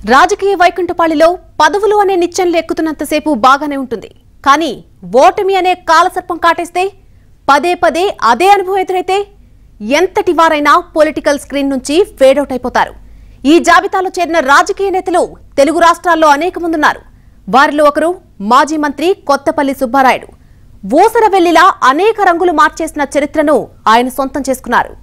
రాజకీయ వైకుంఠపాళిలో పదవులు అనే నిత్యం ఎక్కుతున్నంతసేపు బాగానే ఉంటుంది కానీ ఓటమి అనే కాలసర్పం కాటేస్తే పదే పదే అదే అనుభవం ఎదురైతే ఎంతటి వారైనా పొలిటికల్ స్క్రీన్ నుంచి ఫేడౌట్ అయిపోతారు ఈ జాబితాలో చేరిన రాజకీయ నేతలు తెలుగు రాష్ట్రాల్లో అనేక మంది ఉన్నారు వారిలో ఒకరు మాజీ మంత్రి కొత్తపల్లి సుబ్బారాయుడు ఊసరవెల్లిలా అనేక రంగులు మార్చేసిన చరిత్రను ఆయన సొంతం చేసుకున్నారు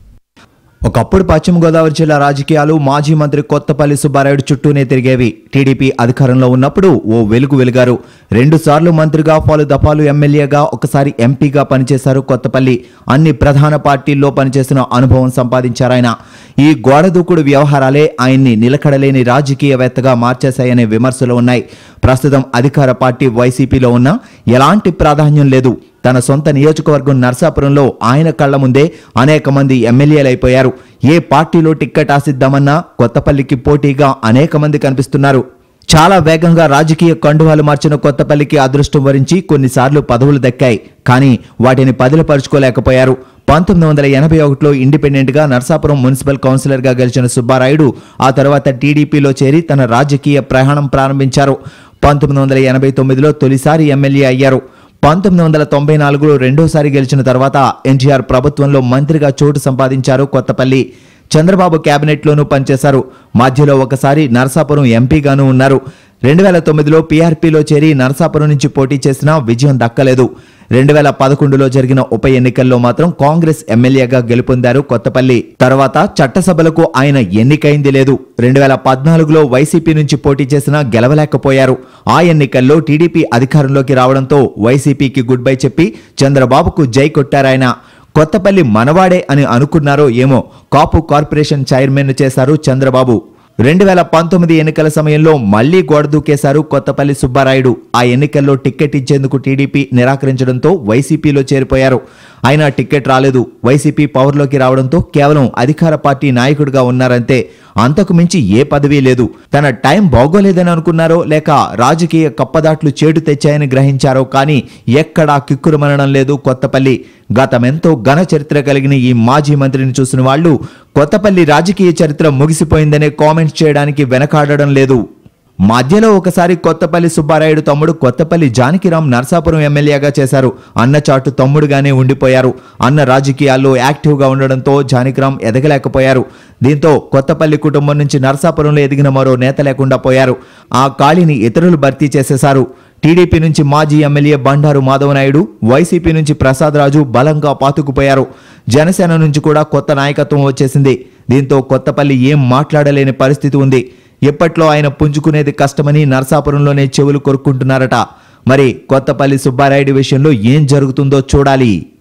ఒకప్పుడు పశ్చిమ గోదావరి జిల్లా రాజకీయాలు మాజీ మంత్రి కొత్తపల్లి సుబ్బారాయుడు చుట్టూనే తిరిగేవి టీడీపీ అధికారంలో ఉన్నప్పుడు ఓ వెలుగు వెలిగారు రెండు సార్లు మంత్రిగా పలు దఫాలు ఎమ్మెల్యేగా ఒకసారి ఎంపీగా పనిచేశారు కొత్తపల్లి అన్ని ప్రధాన పార్టీల్లో పనిచేసిన అనుభవం సంపాదించారాయన ఈ గోడదూకుడు వ్యవహారాలే ఆయన్ని నిలకడలేని రాజకీయవేత్తగా మార్చేశాయనే విమర్శలు ఉన్నాయి ప్రస్తుతం అధికార పార్టీ వైసీపీలో ఉన్నా ఎలాంటి ప్రాధాన్యం లేదు తన సొంత నియోజకవర్గం నర్సాపురంలో ఆయన కళ్ల ముందే అనేక మంది ఎమ్మెల్యేలైపోయారు ఏ పార్టీలో టిక్కెట్ ఆశిద్దామన్నా కొత్తపల్లికి పోటీగా అనేక మంది కనిపిస్తున్నారు చాలా వేగంగా రాజకీయ కండువాలు మార్చిన కొత్తపల్లికి అదృష్టం వరించి కొన్నిసార్లు పదవులు దక్కాయి కానీ వాటిని పదిలపరుచుకోలేకపోయారు పంతొమ్మిది వందల ఎనభై ఒకటిలో ఇండిపెండెంట్ గా నర్సాపురం మున్సిపల్ కౌన్సిలర్ గా గెలిచిన సుబ్బారాయుడు ఆ తర్వాత టీడీపీలో చేరి తన రాజకీయ ప్రయాణం ప్రారంభించారు పంతొమ్మిది వందల ఎనభై తొమ్మిదిలో తొలిసారి ఎమ్మెల్యే అయ్యారు పంతొమ్మిది వందల తొంభై నాలుగులో రెండోసారి గెలిచిన తర్వాత ఎన్టీఆర్ ప్రభుత్వంలో మంత్రిగా చోటు సంపాదించారు కొత్తపల్లి చంద్రబాబు కేబినెట్లోనూ పనిచేశారు మధ్యలో ఒకసారి నరసాపురం ఎంపీగాను ఉన్నారు రెండు వేల తొమ్మిదిలో పీఆర్పీలో చేరి నరసాపురం నుంచి పోటీ చేసినా విజయం దక్కలేదు రెండు వేల పదకొండులో జరిగిన ఉప ఎన్నికల్లో మాత్రం కాంగ్రెస్ ఎమ్మెల్యేగా గెలుపొందారు కొత్తపల్లి తర్వాత చట్టసభలకు ఆయన ఎన్నికైంది లేదు రెండు వేల పద్నాలుగులో వైసీపీ నుంచి పోటీ చేసినా గెలవలేకపోయారు ఆ ఎన్నికల్లో టీడీపీ అధికారంలోకి రావడంతో వైసీపీకి గుడ్ బై చెప్పి చంద్రబాబుకు జై కొట్టారాయన కొత్తపల్లి మనవాడే అని అనుకున్నారో ఏమో కాపు కార్పొరేషన్ చైర్మన్ చేశారు చంద్రబాబు రెండు వేల పంతొమ్మిది ఎన్నికల సమయంలో మళ్లీ గోడ దూకేశారు కొత్తపల్లి సుబ్బారాయుడు ఆ ఎన్నికల్లో టిక్కెట్ ఇచ్చేందుకు టీడీపీ నిరాకరించడంతో వైసీపీలో చేరిపోయారు అయినా టిక్కెట్ రాలేదు వైసీపీ పవర్లోకి రావడంతో కేవలం అధికార పార్టీ నాయకుడిగా ఉన్నారంతే అంతకు మించి ఏ పదవీ లేదు తన టైం బాగోలేదని అనుకున్నారో లేక రాజకీయ కప్పదాట్లు చేటు తెచ్చాయని గ్రహించారో కానీ ఎక్కడా కిక్కురుమనడం లేదు కొత్తపల్లి గతమెంతో ఘన చరిత్ర కలిగిన ఈ మాజీ మంత్రిని చూసిన వాళ్ళు కొత్తపల్లి రాజకీయ చరిత్ర ముగిసిపోయిందనే కామెంట్స్ చేయడానికి వెనకాడడం లేదు మధ్యలో ఒకసారి కొత్తపల్లి సుబ్బారాయుడు తమ్ముడు కొత్తపల్లి జానకిరాం నర్సాపురం ఎమ్మెల్యేగా చేశారు అన్న చాటు తమ్ముడుగానే ఉండిపోయారు అన్న రాజకీయాల్లో యాక్టివ్గా ఉండడంతో జానకిరాం ఎదగలేకపోయారు దీంతో కొత్తపల్లి కుటుంబం నుంచి నర్సాపురంలో ఎదిగిన మరో నేత లేకుండా పోయారు ఆ ఖాళీని ఇతరులు భర్తీ చేసేశారు టీడీపీ నుంచి మాజీ ఎమ్మెల్యే బండారు మాధవనాయుడు వైసీపీ నుంచి ప్రసాద్ రాజు బలంగా పాతుకుపోయారు జనసేన నుంచి కూడా కొత్త నాయకత్వం వచ్చేసింది దీంతో కొత్తపల్లి ఏం మాట్లాడలేని పరిస్థితి ఉంది ఇప్పట్లో ఆయన పుంజుకునేది కష్టమని నర్సాపురంలోనే చెవులు కొరుక్కుంటున్నారట మరి కొత్తపల్లి సుబ్బారాయుడు విషయంలో ఏం జరుగుతుందో చూడాలి